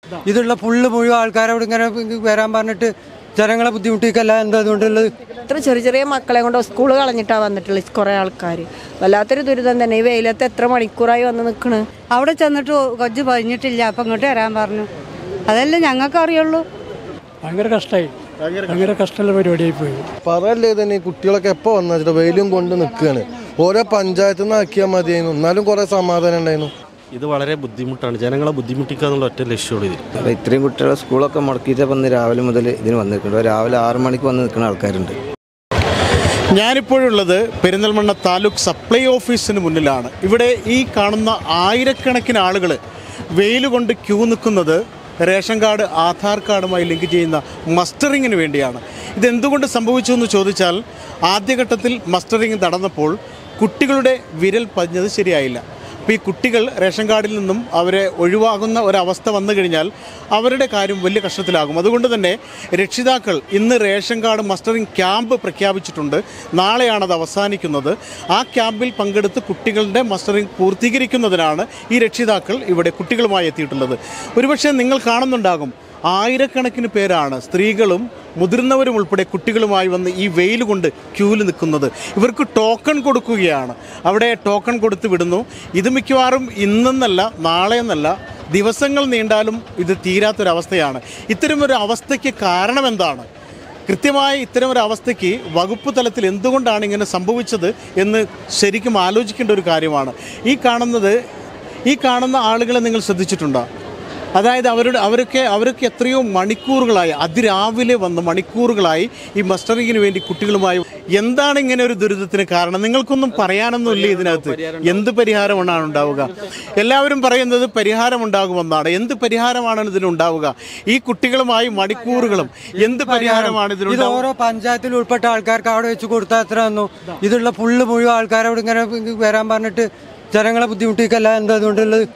ഇതുള്ള ഫുള്ള് മുഴുവൻ ആൾക്കാരോട് ഇങ്ങനെ വരാൻ പറഞ്ഞിട്ട് ജനങ്ങളെ ബുദ്ധിമുട്ടിക്കല്ല എന്താ അതുകൊണ്ടുള്ളത് ഇത്ര ചെറിയ ചെറിയ മക്കളെ കൊണ്ട് സ്കൂൾ കളഞ്ഞിട്ടാണ് വന്നിട്ടുള്ളത് കുറേ ആൾക്കാർ വല്ലാത്തൊരു ദുരിതം തന്നെ ഈ വെയിലത്ത് എത്ര മണിക്കൂറായി വന്ന് നിൽക്കണ് അവിടെ ചെന്നിട്ട് കൊച്ചു പതിഞ്ഞിട്ടില്ല അപ്പം ഇങ്ങോട്ട് വരാൻ പറഞ്ഞു അതല്ലേ ഞങ്ങൾക്ക് അറിയുള്ളൂ ഭയങ്കര കഷ്ടമായി ഭയങ്കര കഷ്ടമുള്ള പരിപാടിയായി പോയി പറയല്ലേ തന്നെ ഈ കുട്ടികളൊക്കെ എപ്പോൾ വന്നു വെയിലും കൊണ്ട് നിൽക്കുകയാണ് ഓരോ പഞ്ചായത്തിൽ നിന്ന് ആക്കിയാൽ മതിയായിരുന്നു എന്നാലും കുറേ സമാധാനം ഉണ്ടായിരുന്നു ഇത് വളരെ ബുദ്ധിമുട്ടാണ് ജനങ്ങളെ ബുദ്ധിമുട്ടിക്കുക എന്നുള്ള ഒറ്റ ലക്ഷ്യമുള്ളൂ ഇതിൽ അപ്പോൾ ഇത്രയും കുട്ടികളെ സ്കൂളൊക്കെ മുടക്കിയിട്ട് ഇന്ന് രാവിലെ മുതൽ ഇതിന് വന്നിട്ടുണ്ട് രാവിലെ ആറ് മണിക്ക് വന്ന് നിൽക്കുന്ന ആൾക്കാരുണ്ട് ഞാനിപ്പോഴുള്ളത് പെരിന്തൽമണ്ണ താലൂക്ക് സപ്ലൈ ഓഫീസിന് മുന്നിലാണ് ഇവിടെ ഈ കാണുന്ന ആയിരക്കണക്കിന് ആളുകൾ വെയിൽ കൊണ്ട് ക്യൂ നിൽക്കുന്നത് റേഷൻ കാർഡ് ആധാർ കാർഡുമായി ലിങ്ക് ചെയ്യുന്ന മസ്റ്ററിങ്ങിന് വേണ്ടിയാണ് ഇതെന്തുകൊണ്ട് സംഭവിച്ചു എന്ന് ചോദിച്ചാൽ ആദ്യഘട്ടത്തിൽ മസ്റ്ററിങ് നടന്നപ്പോൾ കുട്ടികളുടെ വിരൽ പതിഞ്ഞത് ശരിയായില്ല അപ്പോൾ ഈ കുട്ടികൾ റേഷൻ കാർഡിൽ നിന്നും അവരെ ഒഴിവാകുന്ന ഒരവസ്ഥ വന്നു കഴിഞ്ഞാൽ അവരുടെ കാര്യം വലിയ കഷ്ടത്തിലാകും അതുകൊണ്ട് തന്നെ രക്ഷിതാക്കൾ ഇന്ന് റേഷൻ കാർഡ് മസ്റ്ററിംഗ് ക്യാമ്പ് പ്രഖ്യാപിച്ചിട്ടുണ്ട് നാളെയാണത് അവസാനിക്കുന്നത് ആ ക്യാമ്പിൽ പങ്കെടുത്ത് കുട്ടികളുടെ മസ്റ്ററിംഗ് പൂർത്തീകരിക്കുന്നതിനാണ് ഈ രക്ഷിതാക്കൾ ഇവിടെ കുട്ടികളുമായി എത്തിയിട്ടുള്ളത് ഒരുപക്ഷെ നിങ്ങൾ കാണുന്നുണ്ടാകും ആയിരക്കണക്കിന് പേരാണ് സ്ത്രീകളും മുതിർന്നവരും ഉൾപ്പെടെ കുട്ടികളുമായി വന്ന് ഈ വെയിൽ കൊണ്ട് ക്യൂവിൽ നിൽക്കുന്നത് ഇവർക്ക് ടോക്കൺ കൊടുക്കുകയാണ് അവിടെ ടോക്കൺ കൊടുത്ത് വിടുന്നു ഇത് മിക്കവാറും ഇന്നെന്നല്ല നാളെ എന്നല്ല ദിവസങ്ങൾ നീണ്ടാലും ഇത് തീരാത്തൊരവസ്ഥയാണ് ഇത്തരമൊരു അവസ്ഥയ്ക്ക് കാരണം എന്താണ് കൃത്യമായി ഇത്തരം ഒരു അവസ്ഥയ്ക്ക് വകുപ്പ് തലത്തിൽ എന്തുകൊണ്ടാണ് ഇങ്ങനെ സംഭവിച്ചത് എന്ന് ശരിക്കും ആലോചിക്കേണ്ട ഒരു കാര്യമാണ് ഈ കാണുന്നത് ഈ കാണുന്ന ആളുകളെ നിങ്ങൾ ശ്രദ്ധിച്ചിട്ടുണ്ടോ അതായത് അവരുടെ അവരൊക്കെ അവരൊക്കെ എത്രയോ മണിക്കൂറുകളായി അതിരാവിലെ വന്ന് മണിക്കൂറുകളായി ഈ മസ്റ്ററിങ്ങിന് വേണ്ടി കുട്ടികളുമായി എന്താണ് ഇങ്ങനെ ഒരു ദുരിതത്തിന് കാരണം നിങ്ങൾക്കൊന്നും പറയാനൊന്നുമില്ല ഇതിനകത്ത് എന്ത് പരിഹാരമാണ് ഉണ്ടാവുക എല്ലാവരും പറയുന്നത് പരിഹാരം ഉണ്ടാകുമെന്നാണ് എന്ത് പരിഹാരമാണ് ഇതിനുണ്ടാവുക ഈ കുട്ടികളുമായി മണിക്കൂറുകളും എന്ത് പരിഹാരമാണ് ഇത് ഇതിനുണ്ടാവുക ഓരോ പഞ്ചായത്തിൽ ഉൾപ്പെട്ട ആൾക്കാർക്ക് അവിടെ വെച്ച് കൊടുത്താൽ എത്ര തന്നു ഇതുള്ള ഫുള്ള് മുഴുവൻ ആൾക്കാരോട് ഇങ്ങനെ വരാൻ പറഞ്ഞിട്ട് ജനങ്ങളെ ബുദ്ധിമുട്ടിക്കല്ല എന്താ അതുകൊണ്ടുള്ളത്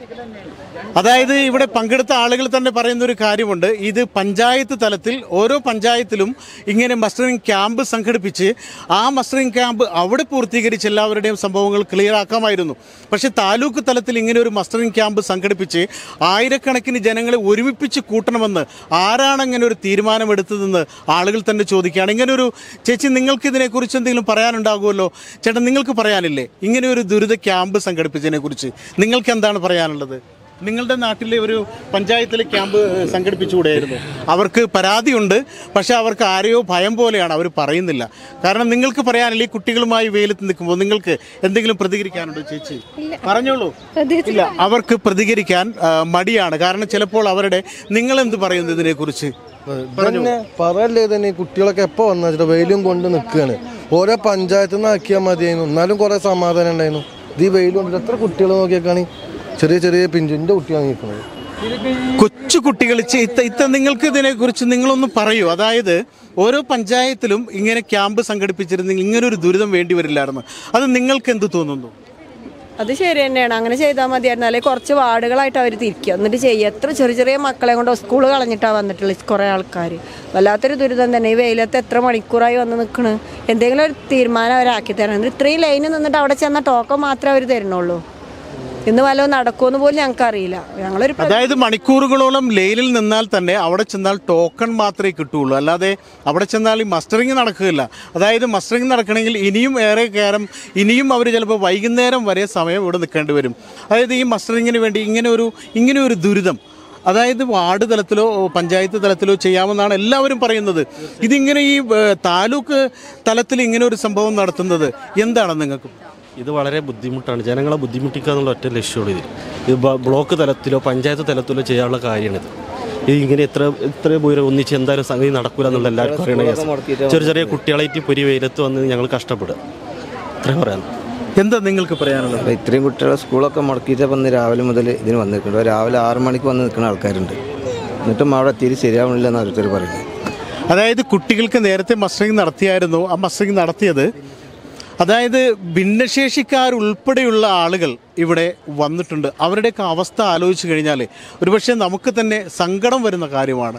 അതായത് ഇവിടെ പങ്കെടുത്ത ആളുകൾ തന്നെ പറയുന്ന ഒരു കാര്യമുണ്ട് ഇത് പഞ്ചായത്ത് തലത്തിൽ ഓരോ പഞ്ചായത്തിലും ഇങ്ങനെ മസ്റ്ററിംഗ് ക്യാമ്പ് സംഘടിപ്പിച്ച് ആ മസ്റ്ററിംഗ് ക്യാമ്പ് അവിടെ പൂർത്തീകരിച്ച് എല്ലാവരുടെയും സംഭവങ്ങൾ ക്ലിയർ ആക്കാമായിരുന്നു പക്ഷേ താലൂക്ക് തലത്തിൽ ഇങ്ങനെ ഒരു മസ്റ്ററിംഗ് ക്യാമ്പ് സംഘടിപ്പിച്ച് ആയിരക്കണക്കിന് ജനങ്ങളെ ഒരുമിപ്പിച്ച് കൂട്ടണമെന്ന് ആരാണ് അങ്ങനെ ഒരു തീരുമാനമെടുത്തതെന്ന് ആളുകൾ തന്നെ ചോദിക്കുകയാണ് ഇങ്ങനെ ഒരു ചേച്ചി നിങ്ങൾക്ക് ഇതിനെക്കുറിച്ച് എന്തെങ്കിലും പറയാനുണ്ടാകുമല്ലോ ചേട്ടൻ നിങ്ങൾക്ക് പറയാനില്ലേ ഇങ്ങനെ ഒരു ദുരിത ക്യാമ്പ് സംഘടിപ്പിച്ചതിനെ കുറിച്ച് നിങ്ങൾക്ക് എന്താണ് പറയാനുള്ളത് നിങ്ങളുടെ നാട്ടിലെ ഒരു പഞ്ചായത്തിലെ ക്യാമ്പ് സംഘടിപ്പിച്ചുകൂടെയായിരുന്നു അവർക്ക് പരാതിയുണ്ട് പക്ഷേ അവർക്ക് ആരെയോ ഭയം പോലെയാണ് അവർ പറയുന്നില്ല കാരണം നിങ്ങൾക്ക് പറയാനില്ല ഈ കുട്ടികളുമായി വെയിലത്ത് നിൽക്കുമ്പോൾ നിങ്ങൾക്ക് എന്തെങ്കിലും പ്രതികരിക്കാനുണ്ടോ ചേച്ചി പറഞ്ഞോളൂ ഇല്ല അവർക്ക് പ്രതികരിക്കാൻ ആ, മടിയാണ് കാരണം ചിലപ്പോൾ അവരുടെ നിങ്ങൾ എന്ത് പറയുന്നു ഇതിനെക്കുറിച്ച് തന്നെ പറയല്ലേ തന്നെ ഈ കുട്ടികളൊക്കെ എപ്പോൾ വന്നു വെയിലും കൊണ്ട് നിൽക്കുകയാണ് ഓരോ പഞ്ചായത്തിൽ നിന്ന് ആക്കിയാൽ മതിയായിരുന്നു എന്നാലും കുറേ സമാധാനം ഉണ്ടായിരുന്നു ഇത് ഈ വെയിൽ കൊണ്ട് എത്ര കുട്ടികൾ നോക്കിയേക്കാണ് ചെറിയ ചെറിയ പിഞ്ചിൻ്റെ കുട്ടിയാണ് നിൽക്കുന്നത് കൊച്ചു കുട്ടികൾ ചെ- ഇത്ത ഇത്ത നിങ്ങൾക്ക് ഇതിനെക്കുറിച്ച് നിങ്ങളൊന്ന് പറയൂ അതായത് ഓരോ പഞ്ചായത്തിലും ഇങ്ങനെ ക്യാമ്പ് സംഘടിപ്പിച്ചിരുന്നെങ്കിൽ ഇങ്ങനെ ഒരു ദുരിതം വേണ്ടി വരില്ലായിരുന്നു അത് നിങ്ങൾക്ക് എന്ത് തോന്നുന്നു അത് ശരി തന്നെയാണ് അങ്ങനെ ചെയ്താൽ മതിയായിരുന്നു അല്ലെങ്കിൽ കുറച്ച് വാർഡുകളായിട്ട് അവർ തിരിക്കുക എന്നിട്ട് ചെയ്യുക എത്ര ചെറിയ ചെറിയ മക്കളെ കൊണ്ട് സ്കൂൾ കളഞ്ഞിട്ടാണ് വന്നിട്ടുള്ളത് കുറേ ആൾക്കാർ വല്ലാത്തൊരു ദുരിതം തന്നെ ഈ വെയിലത്ത് എത്ര മണിക്കൂറായി വന്ന് നിൽക്കണ് എന്തെങ്കിലും ഒരു തീരുമാനം അവരാക്കി തരണം എന്നിട്ട് ഇത്രയും ലൈനിൽ നിന്നിട്ട് അവിടെ ചെന്ന ടോക്കൺ മാത്രമേ അവർ തരണുള്ളൂ ഇന്ന് വല്ലതും നടക്കുമെന്ന് പോലും ഞങ്ങൾക്ക് അറിയില്ല ഞങ്ങളൊരു പ്ര- അതായത് മണിക്കൂറുകളോളം ലൈനിൽ നിന്നാൽ തന്നെ അവിടെ ചെന്നാൽ ടോക്കൺ മാത്രമേ കിട്ടുകയുള്ളൂ അല്ലാതെ അവിടെ ചെന്നാൽ ഈ മസ്റ്ററിങ് നടക്കുകയില്ല അതായത് മസ്റ്ററിങ് നടക്കണമെങ്കിൽ ഇനിയും ഏറെ കയറും ഇനിയും അവർ ചിലപ്പോൾ വൈകുന്നേരം വരെ സമയം ഇവിടെ നിൽക്കേണ്ടി വരും അതായത് ഈ മസ്റ്ററിങ്ങിന് വേണ്ടി ഇങ്ങനെ ഒരു ഇങ്ങനെ ഒരു ദുരിതം അതായത് വാർഡ് തലത്തിലോ പഞ്ചായത്ത് തലത്തിലോ ചെയ്യാമെന്നാണ് എല്ലാവരും പറയുന്നത് ഇതിങ്ങനെ ഈ ഏഹ്, താലൂക്ക് തലത്തിൽ ഇങ്ങനെ ഒരു സംഭവം നടത്തുന്നത് എന്താണ് നിങ്ങൾക്ക് ഇത് വളരെ ബുദ്ധിമുട്ടാണ് ജനങ്ങളെ ബുദ്ധിമുട്ടിക്കുക എന്നുള്ള ഒറ്റ ലക്ഷ്യമുള്ളൂ ഇതിൽ ഇത് ബ- ബ്ലോക്ക് തലത്തിലോ പഞ്ചായത്ത് തലത്തിലോ ചെയ്യാനുള്ള കാര്യമാണിത് ഇത് ഇങ്ങനെ ഇത്ര ഇത്ര ദൂരം ഒന്നിച്ച് എന്തായാലും സംഗതി നടക്കൂല എന്നുള്ള എല്ലാവർക്കും അറിയണ കേസ് ചെറിയ ചെറിയ കുട്ടികളായിട്ട് പൊരി വെയിലത്ത് വന്ന് ഞങ്ങൾ കഷ്ടപ്പെടുക ഇത്രയും പറയാൻ എന്താ നിങ്ങൾക്ക് പറയാനുള്ളത് അപ്പോൾ ഇത്രയും കുട്ടികളെ സ്കൂളൊക്കെ മുടക്കിയിട്ട് ഇന്ന് രാവിലെ മുതൽ ഇതിന് വന്നിട്ടുണ്ട് രാവിലെ ആറ് മണിക്ക് വന്ന് നിൽക്കുന്ന ആൾക്കാരുണ്ട് എന്നിട്ടും അവിടെ എത്തിയിട്ട് ശരിയാവണില്ല എന്ന് ഓരോരുത്തർ പറയുന്നത് അതായത് കുട്ടികൾക്ക് നേരത്തെ മസ്റ്ററിംഗ് നടത്തിയായിരുന്നു ആ മസ്റ്ററിംഗ് നടത്തിയത് അതായത് ഭിന്നശേഷിക്കാരുൾപ്പെടെയുള്ള ആളുകൾ ഇവിടെ വന്നിട്ടുണ്ട് അവരുടെയൊക്കെ അവസ്ഥ ആലോചിച്ച് കഴിഞ്ഞാൽ ഒരുപക്ഷെ നമുക്ക് തന്നെ സങ്കടം വരുന്ന കാര്യമാണ്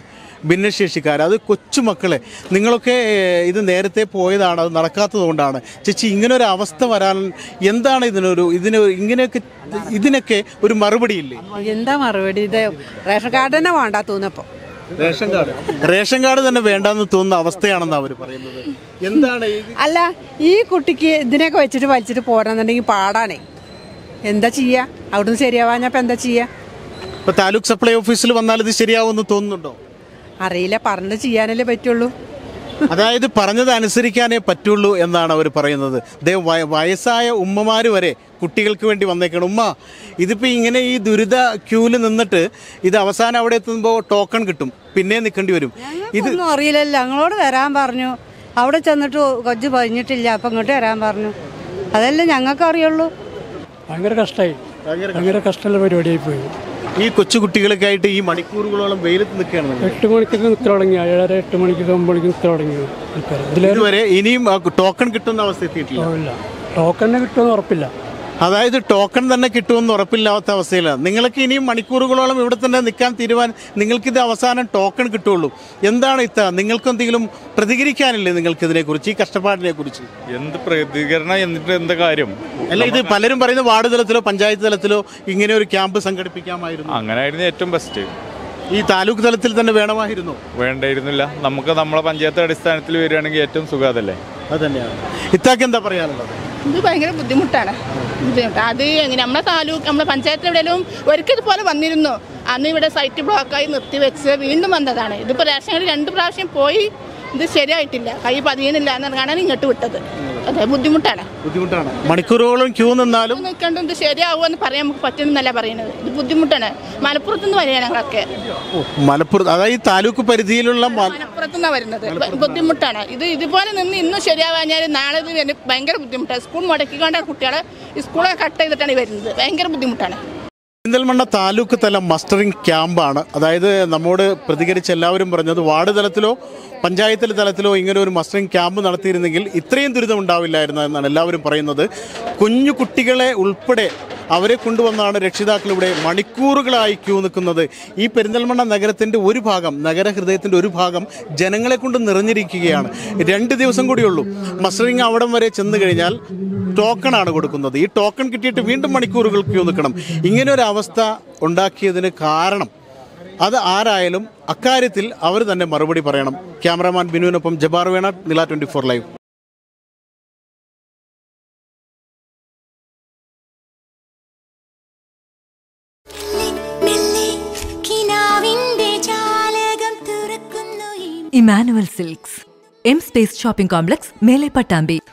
ഭിന്നശേഷിക്കാർ അത് കൊച്ചുമക്കളെ നിങ്ങളൊക്കെ ഏഹ്, ഇത് നേരത്തെ പോയതാണ് അത് നടക്കാത്തത് കൊണ്ടാണ് ചേച്ചി ഇങ്ങനെ ഒരു അവസ്ഥ വരാൻ എന്താണ് ഇതിനൊരു ഇതിന് ഇങ്ങനെയൊക്കെ ഇതിനൊക്കെ ഒരു മറുപടിയില്ലേ എന്താ മറുപടി ഇത് റേഷൻ കാർഡ് തന്നെ വേണ്ട തോന്നപ്പോ റേഷൻ കാർഡ് റേഷൻ കാർഡ് തന്നെ വേണ്ടെന്ന് തോന്നുന്ന അവസ്ഥയാണെന്ന് അവർ പറയുന്നത് എന്താണ് ഈ അല്ല ഈ കുട്ടിക്ക് ഇതിനൊക്കെ വെച്ചിട്ട് വലിച്ചിട്ട് പോരാന്നുണ്ടെങ്കിൽ പാടാണേ എന്താ ചെയ്യാ അവിടുന്ന് ശരിയാവാഞ്ഞപ്പോ എന്താ ചെയ്യാ ഇപ്പൊ താലൂക്ക് സപ്ലൈ ഓഫീസിൽ വന്നാൽ ഇത് ശരിയാവുമെന്ന് തോന്നുന്നുണ്ടോ അറിയില്ല പറഞ്ഞ് ചെയ്യാനല്ലേ പറ്റുള്ളൂ അതായത് പറഞ്ഞത് അനുസരിക്കാനേ പറ്റുള്ളൂ എന്നാണ് അവർ പറയുന്നത് ദേ വയ- വയസ്സായ ഉമ്മമാർ വരെ കുട്ടികൾക്ക് വേണ്ടി വന്നേക്കണം ഉമ്മ ഇതിപ്പോൾ ഇങ്ങനെ ഈ ദുരിത ക്യൂവിൽ നിന്നിട്ട് ഇത് അവസാനം അവിടെ എത്തുമ്പോൾ ടോക്കൺ കിട്ടും പിന്നെ നിൽക്കേണ്ടി വരും ഇത് ഒന്നും അറിയില്ലല്ലോ ഞങ്ങളോട് വരാൻ പറഞ്ഞു അവിടെ ചെന്നിട്ട് കൊച്ചു പതിഞ്ഞിട്ടില്ല അപ്പൊ ഇങ്ങോട്ട് വരാൻ പറഞ്ഞു അതല്ലേ ഞങ്ങൾക്ക് അറിയുള്ളൂ ഭയങ്കര കഷ്ടമായി ഭയങ്കര കഷ്ടമുള്ള പരിപാടിയായി പോയി ഈ കൊച്ചു കുട്ടികളൊക്കെ ആയിട്ട് ഈ മണിക്കൂറുകളോളം വെയിലത്ത് നിൽക്കുകയാണ് നിങ്ങൾ. എട്ട് മണിക്കൊക്കെ നിൽക്കാൻ തുടങ്ങി ഏഴര എട്ട് മണിക്കൊക്കെ ഒമ്പത് മണിക്ക് നിൽക്കാൻ തുടങ്ങി ആൾക്കാർ ഇതിലേറെ ഇതുവരെ ഇനിയും ആ ടോക്കൺ കിട്ടുന്ന അവസ്ഥ എത്തിയിട്ടില്ല ഇല്ല ടോക്കണിനെ കിട്ടുമെന്ന് ഉറപ്പില്ല അതായത് ടോക്കൺ തന്നെ കിട്ടുമെന്ന് ഉറപ്പില്ലാത്ത അവസ്ഥയിലാണ് നിങ്ങൾക്ക് ഇനിയും മണിക്കൂറുകളോളം ഇവിടെ തന്നെ നിൽക്കാൻ തീരുമാനം നിങ്ങൾക്കിത് അവസാനം ടോക്കൺ കിട്ടുള്ളൂ എന്താണ് ഇത്ത നിങ്ങൾക്ക് എന്തെങ്കിലും പ്രതികരിക്കാനില്ലേ നിങ്ങൾക്ക് ഇതിനെക്കുറിച്ച് ഈ കഷ്ടപ്പാടിനെ കുറിച്ച് എന്ത് പ്രതികരണം എന്നിട്ട് എന്താ കാര്യം അല്ല ഇത് പലരും പറയുന്ന വാർഡ് തലത്തിലോ പഞ്ചായത്ത് തലത്തിലോ ഇങ്ങനെ ഒരു ക്യാമ്പ് സംഘടിപ്പിക്കാമായിരുന്നു അങ്ങനായിരുന്നു ഏറ്റവും ബെസ്റ്റ് ഈ താലൂക്ക് തലത്തിൽ തന്നെ വേണമായിരുന്നു വേണ്ടായിരുന്നില്ല നമുക്ക് നമ്മളെ പഞ്ചായത്ത് അടിസ്ഥാനത്തിൽ വരികയാണെങ്കിൽ ഏറ്റവും സുഖം അതല്ലേ അതന്നെയാണ് ഇത്താക്ക് എന്താ പറയാനുള്ളത് ഇത് ഭയങ്കര ബുദ്ധിമുട്ടാണ് ബുദ്ധിമുട്ട് അത് എങ്ങനെ നമ്മളെ താലൂക്ക് നമ്മളെ പഞ്ചായത്തിൽ എവിടെയും ഒരിക്കൽ ഇതുപോലെ വന്നിരുന്നു അന്ന് ഇവിടെ സൈറ്റ് ബ്ലോക്കായി നിർത്തിവെച്ച് വീണ്ടും വന്നതാണ് ഇതിപ്പോൾ റേഷൻ കടയിൽ രണ്ട് പ്രാവശ്യം പോയി ഇത് ശരിയായിട്ടില്ല കൈ പതിയുന്നില്ല എന്ന് പറഞ്ഞാണ് ഇങ്ങോട്ട് വിട്ടത് അതെ ബുദ്ധിമുട്ടാണ് ബുദ്ധിമുട്ടാണ് മണിക്കൂറുകളോളം ക്യൂ നിന്നാലും നിൽക്കേണ്ട ഇത് ശരിയാവുമെന്ന് പറയാൻ നമുക്ക് പറ്റുന്നല്ല പറയുന്നത് ഇത് ബുദ്ധിമുട്ടാണ് മലപ്പുറത്ത് നിന്ന് വരികയാണ് ഞങ്ങളൊക്കെ മലപ്പുറത്ത് അതായത് ഈ താലൂക്ക് പരിധിയിലുള്ള മ- മലപ്പുറത്ത് നിന്നാണ് വരുന്നത് ബ- ബുദ്ധിമുട്ടാണ് ഇത് ഇതുപോലെ നിന്ന് ഇന്നും ശരിയാവാഞ്ഞാൽ നാളെ ഇത് വരും ഭയങ്കര ബുദ്ധിമുട്ടാണ് സ്കൂൾ മുടക്കിക്കൊണ്ടാണ് കുട്ടികളെ സ്കൂളൊക്കെ കട്ട് ചെയ്തിട്ടാണ് ഈ വരുന്നത് ഭയങ്കര ബുദ്ധിമുട്ടാണ് പെരിന്തൽമണ്ണ താലൂക്ക് തല മസ്റ്ററിംഗ് ക്യാമ്പാണ് അതായത് നമ്മോട് പ്രതികരിച്ച എല്ലാവരും പറഞ്ഞത് വാർഡ് തലത്തിലോ പഞ്ചായത്ത് തലത്തിലോ ഇങ്ങനെ ഒരു മസ്റ്ററിംഗ് ക്യാമ്പ് നടത്തിയിരുന്നെങ്കിൽ ഇത്രയും ദുരിതം ഉണ്ടാവില്ലായിരുന്നു എന്നാണ് എല്ലാവരും പറയുന്നത് കുഞ്ഞു കുട്ടികളെ ഉൾപ്പെടെ അവരെ കൊണ്ടുവന്നാണ് രക്ഷിതാക്കൾ ഇവിടെ മണിക്കൂറുകളായി ക്യൂ നിൽക്കുന്നത് ഈ പെരിന്തൽമണ്ണ നഗരത്തിൻ്റെ ഒരു ഭാഗം നഗരഹൃദയത്തിൻ്റെ ഒരു ഭാഗം ജനങ്ങളെ കൊണ്ട് നിറഞ്ഞിരിക്കുകയാണ് രണ്ട് ദിവസം കൂടിയുള്ളൂ മസ്റ്ററിംഗ് അവിടം വരെ ചെന്ന് കഴിഞ്ഞാൽ ടോക്കണാണ് കൊടുക്കുന്നത് ഈ ടോക്കൺ കിട്ടിയിട്ട് വീണ്ടും മണിക്കൂറുകൾ ക്യൂ നിൽക്കണം ഇങ്ങനെ ഒരു അവസ്ഥ ഉണ്ടാക്കിയതിന് കാരണം അത് ആരായാലും അക്കാര്യത്തിൽ അവർ തന്നെ മറുപടി പറയണം ക്യാമറാമാൻ ബിനുവിനൊപ്പം ജബാർ വേണ നില twenty four live Emmanuel Silks M space shopping complex മേലെ പട്ടാമ്പി